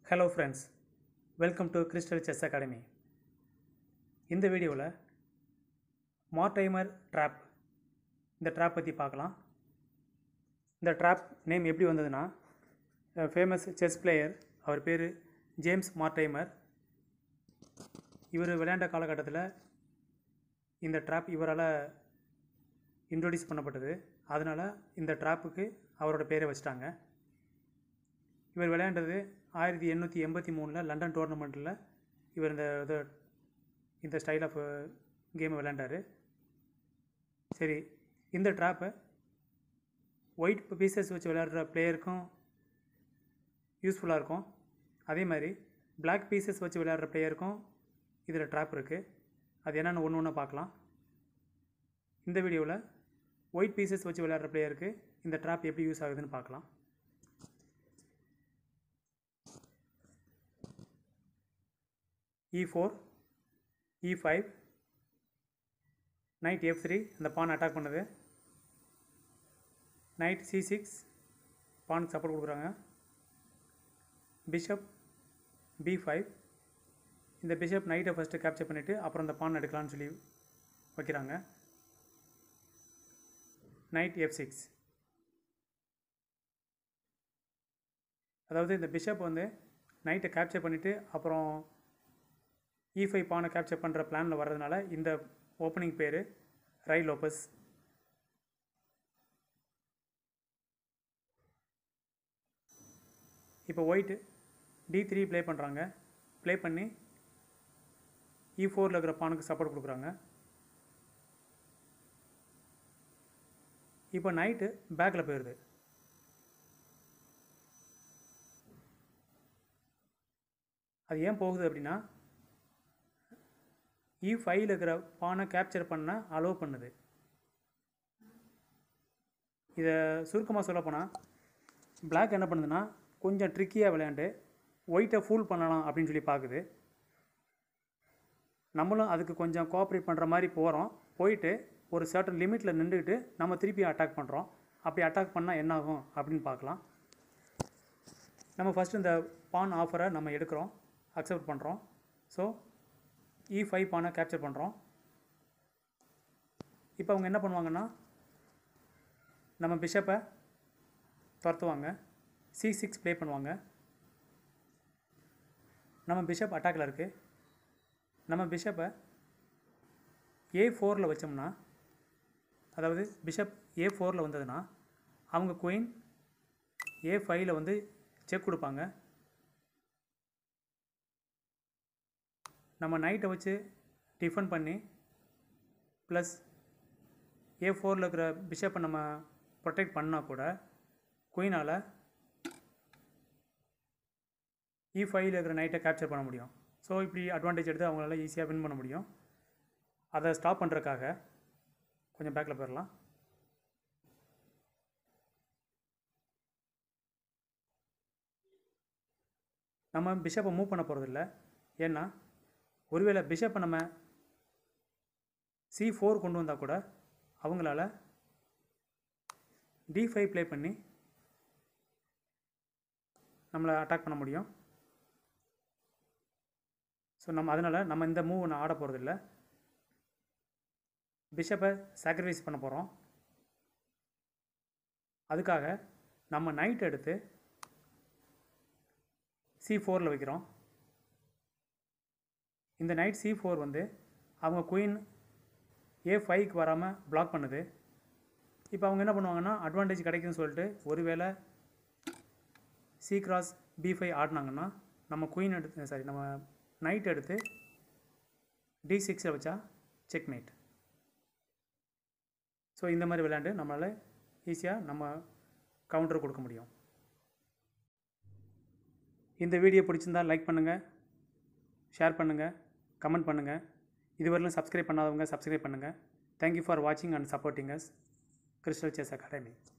hello friends welcome to crystal chess academy இந்த வீடியோவில் Mortimer drop இந்த ட்ராப் பற்றி பார்க்கலாம் இந்த ட்ராப் நேம் எப்படி வந்ததுன்னா ஃபேமஸ் செஸ் பிளேயர் அவர் பேர் ஜேம்ஸ் மார்டைமர் இவர் விளையாண்ட காலகட்டத்தில் இந்த ட்ராப் இவரால் இன்ட்ரொடியூஸ் பண்ணப்பட்டது அதனால் இந்த ட்ராப்புக்கு அவரோட பேரை வச்சிட்டாங்க இவர் விளையாண்டது ஆயிரத்தி எண்ணூற்றி எண்பத்தி மூணில் லண்டன் டோர்னமெண்ட்டில் இவர் இந்த இது இந்த ஸ்டைல் ஆஃப் கேமை விளையாண்டார் சரி இந்த ட்ராப்பை ஒயிட் பீசஸ் வச்சு விளையாடுற பிளேயருக்கும் யூஸ்ஃபுல்லாக இருக்கும் அதே மாதிரி பிளாக் பீசஸ் வச்சு விளையாடுற பிளேயருக்கும் இதில் ட்ராப் இருக்குது அது என்னென்னு ஒன்று ஒன்று பார்க்கலாம் இந்த வீடியோவில் ஒயிட் பீசஸ் வச்சு விளையாடுற பிளேயருக்கு இந்த ட்ராப் எப்படி யூஸ் ஆகுதுன்னு பார்க்கலாம் E four E five knight F three அந்த பான் அட்டாக் பண்ணுது நைட் சி சிக்ஸ் பானுக்கு சப்போர்ட் கொடுக்குறாங்க பிஷப் பி ஃபைவ் இந்த பிஷப் நைட்டை ஃபஸ்ட்டு கேப்சர் பண்ணிவிட்டு அப்புறம் இந்த பான் எடுக்கலாம்னு சொல்லி வைக்கிறாங்க நைட் எஃப் சிக்ஸ் அதாவது இந்த பிஷப் வந்து நைட்டை கேப்சர் பண்ணிவிட்டு அப்புறம் இ ஃபைவ் பானை கேப்சர் பண்ணுற பிளானில் வர்றதுனால இந்த ஓப்பனிங் பேர் ரை லோப்பஸ் இப்போ ஒயிட்டு டி த்ரீ ப்ளே பண்ணுறாங்க ப்ளே பண்ணி இ ஃபோரில் இருக்கிற பானுக்கு சப்போர்ட் கொடுக்குறாங்க இப்போ நைட்டு பேக்கில் போயிடுது அது ஏன் போகுது அப்படின்னா இ ஃபைவ்ல இருக்கிற பானை கேப்சர் பண்ண அலோவ் பண்ணுது இதை சுருக்கமாக சொல்லப்போனால் பிளாக் என்ன பண்ணுதுன்னா கொஞ்சம் ட்ரிக்கியாக விளையாண்டு ஒயிட்டை ஃபூல் பண்ணலாம் அப்படின்னு சொல்லி பார்க்குது நம்மளும் அதுக்கு கொஞ்சம் கோஆப்ரேட் பண்ணுற மாதிரி போகிறோம் போயிட்டு ஒரு சர்டன் லிமிட்டில் நின்றுக்கிட்டு நம்ம திருப்பி அட்டாக் பண்ணுறோம் அப்படி அட்டாக் பண்ணால் என்ன ஆகும் அப்படின்னு பார்க்கலாம் நம்ம ஃபஸ்ட்டு இந்த பான் ஆஃபரை நம்ம எடுக்கிறோம் அக்செப்ட் பண்ணுறோம் ஸோ இ ஃபைவ் பானை கேப்சர் பண்ணுறோம் இப்போ அவங்க என்ன பண்ணுவாங்கன்னா நம்ம பிஷப்பை துரத்துவாங்க சி சிக்ஸ் ப்ளே பண்ணுவாங்க நம்ம பிஷப் அட்டாக்கில் இருக்குது நம்ம பிஷப்பை ஏ ஃபோரில் வச்சோம்னா அதாவது பிஷப் ஏ ஃபோரில் வந்ததுன்னா அவங்க குயின் ஏ ஃபைவ்ல வந்து செக் கொடுப்பாங்க நம்ம நைட்டை வச்சு டிஃபன் பண்ணி ப்ளஸ் ஏ ஃபோரில் இருக்கிற பிஷப்பை நம்ம ப்ரொடெக்ட் பண்ணால் கூட குயினால் இ ஃபைவ்ல இருக்கிற நைட்டை கேப்சர் பண்ண முடியும் ஸோ இப்படி அட்வான்டேஜ் எடுத்து அவங்களால ஈஸியாக வின் பண்ண முடியும் அதை ஸ்டாப் பண்ணுறதுக்காக கொஞ்சம் பேக்கில் போயிடலாம் நம்ம பிஷப்பை மூவ் பண்ண போகிறதில்ல ஏன்னா ஒருவேளை பிஷப்பை நம்ம சி ஃபோர் கொண்டு வந்தால் கூட அவங்களால டி ஃபைவ் ப்ளே பண்ணி நம்மளை அட்டாக் பண்ண முடியும் ஸோ நம்ம அதனால் நம்ம இந்த மூவ் நான் ஆட போகிறதில்ல பிஷப்பை சாக்ரிஃபைஸ் பண்ண போகிறோம் அதுக்காக நம்ம நைட் எடுத்து சி ஃபோரில் வைக்கிறோம் இந்த நைட் சி ஃபோர் வந்து அவங்க குயின் ஏ ஃபைவ்க்கு வராமல் பிளாக் பண்ணுது இப்போ அவங்க என்ன பண்ணுவாங்கன்னா அட்வான்டேஜ் கிடைக்குதுன்னு சொல்லிட்டு ஒருவேளை சி கிராஸ் பி ஃபைவ் ஆடினாங்கன்னா நம்ம குயின் எடுத்து சாரி நம்ம நைட் எடுத்து டி சிக்ஸில் வச்சா செக்மேட் ஸோ இந்த மாதிரி விளையாண்டு நம்மளால் ஈஸியாக நம்ம கவுண்டர் கொடுக்க முடியும் இந்த வீடியோ பிடிச்சிருந்தால் லைக் பண்ணுங்கள் ஷேர் பண்ணுங்கள் கமெண்ட் பண்ணுங்கள் இதுவரையிலும் சப்ஸ்கிரைப் பண்ணாதவங்க சப்ஸ்கிரைப் பண்ணுங்கள் தேங்க்யூ ஃபார் வாட்சிங் and supporting us Crystal chess academy